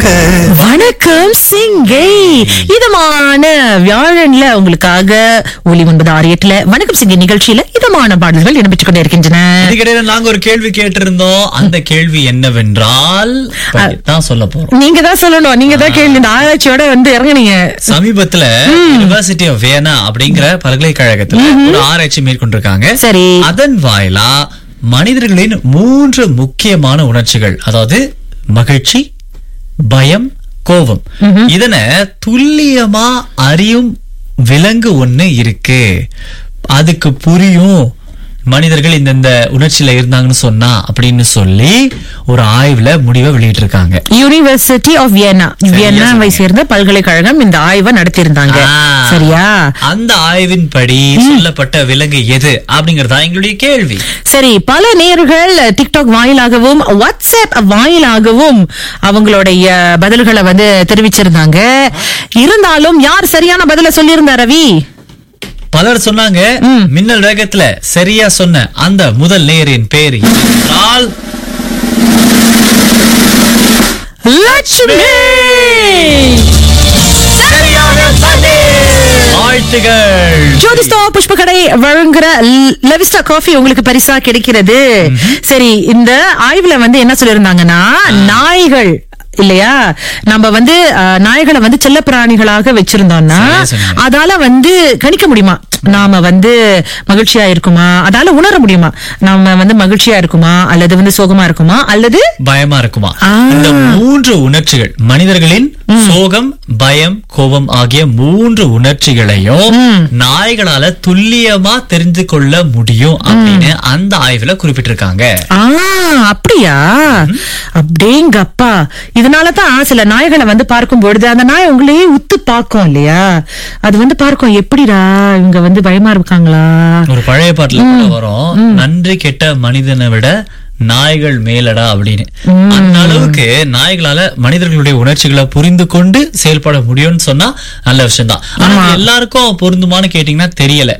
வணக்கம் சிங்கை இதமான வியாழன்ல உங்களுக்காக ஒளி ஒன்பது ஆறு எட்டுல வணக்கம் சிங்கை நிகழ்ச்சியில இதமான பாடல்கள் இடம்பெற்றுக் கொண்டே இருக்கின்றன இதுக்கிடையில நாங்க ஒரு கேள்வி கேட்டிருந்தோம் அந்த கேள்வி என்னவென்றால் தான் சொல்ல போறோம் நீங்க தான் சொல்லணும் நீங்க தான் கேள்வி இந்த ஆராய்ச்சியோட வந்து இறங்குனீங்க சமீபத்துல யுனிவர்சிட்டி ஆஃப் வியனா அப்படிங்கிற பல்கலைக்கழகத்துல ஒரு ஆராய்ச்சி மேற்கொண்டிருக்காங்க சரி அதன் வாயிலா மனிதர்களின் மூன்று முக்கியமான உணர்ச்சிகள் அதாவது மகிழ்ச்சி பயம் கோபம் இதன துல்லியமா அறியும் விலங்கு ஒண்ணு இருக்கு அதுக்கு புரியும் மனிதர்கள் இந்தந்த உணர்ச்சியில இருந்தாங்கன்னு சொன்னா அப்படின்னு சொல்லி ஒரு ஆய்வுல முடிவை வெளியிட்டு இருக்காங்க யூனிவர்சிட்டி ஆஃப் வியன்னா வியன்னாவை சேர்ந்த பல்கலைக்கழகம் இந்த ஆய்வை நடத்தியிருந்தாங்க சரியா அந்த ஆய்வின்படி சொல்லப்பட்ட விலங்கு எது அப்படிங்கறதா எங்களுடைய கேள்வி சரி பல நேர்கள் டிக்டாக் வாயிலாகவும் வாட்ஸ்அப் வாயிலாகவும் அவங்களுடைய பதில்களை வந்து தெரிவிச்சிருந்தாங்க இருந்தாலும் யார் சரியான பதில சொல்லியிருந்தா ரவி பலர் சொன்னாங்க மின்னல் வேகத்துல சரியா சொன்ன அந்த முதல் நேரின் பேர் என்றால் லட்சுமி வாழ்த்துகள் ஜோதிஸ்டோ புஷ்பகடை வழங்குற ல- லெவிஸ்டா காஃபி உங்களுக்கு பரிசா கிடைக்கிறது சரி இந்த ஆய்வுல வந்து என்ன சொல்லிருந்தாங்கன்னா நாய்கள் இல்லையா நம்ம வந்து அஹ், நாய்களை வந்து செல்ல பிராணிகளாக வச்சிருந்தோம்னா சரியா சொன்னீங்க. அதால வந்து கணிக்க முடியுமா நாம வந்து மகிழ்ச்சியா இருக்குமா அதால உணர முடியுமா நாம வந்து மகிழ்ச்சியா இருக்குமா அல்லது வந்து சோகமா இருக்குமா அல்லது பயமா இருக்குமா ஆ. இந்த மூன்று உணர்ச்சிகள் மனிதர்களின் சோகம் பயம் கோபம் ஆகிய மூன்று உணர்ச்சிகளையும் நாய்களால துல்லியமா தெரிந்து கொள்ள முடியும் அப்படின்னு அந்த ஆய்வுல குறிப்பிட்டிருக்காங்க ஆ அப்படியா அப்படிங்கப்பா இதனாலதான் சில நாய்களை வந்து பார்க்கும் பொழுது அந்த நாய் உங்களையே உத்து பார்க்கும் இல்லையா அது வந்து பார்க்கும் எப்படிடா இவங்க வந்து பயமா இருக்காங்களா ஒரு பழைய பாட்டுல கூட வரும் நன்றி கெட்ட மனிதனை விட நாய்கள் மேலடா அப்படின்னு அந்த அளவுக்கு நாய்களால மனிதர்களுடைய உணர்ச்சிகளை புரிந்து கொண்டு செயல்பட முடியும்னு சொன்னா நல்ல விஷயம் தான் ஆனா அது எல்லாருக்கும் பொருந்துமான்னு கேட்டீங்கன்னா தெரியல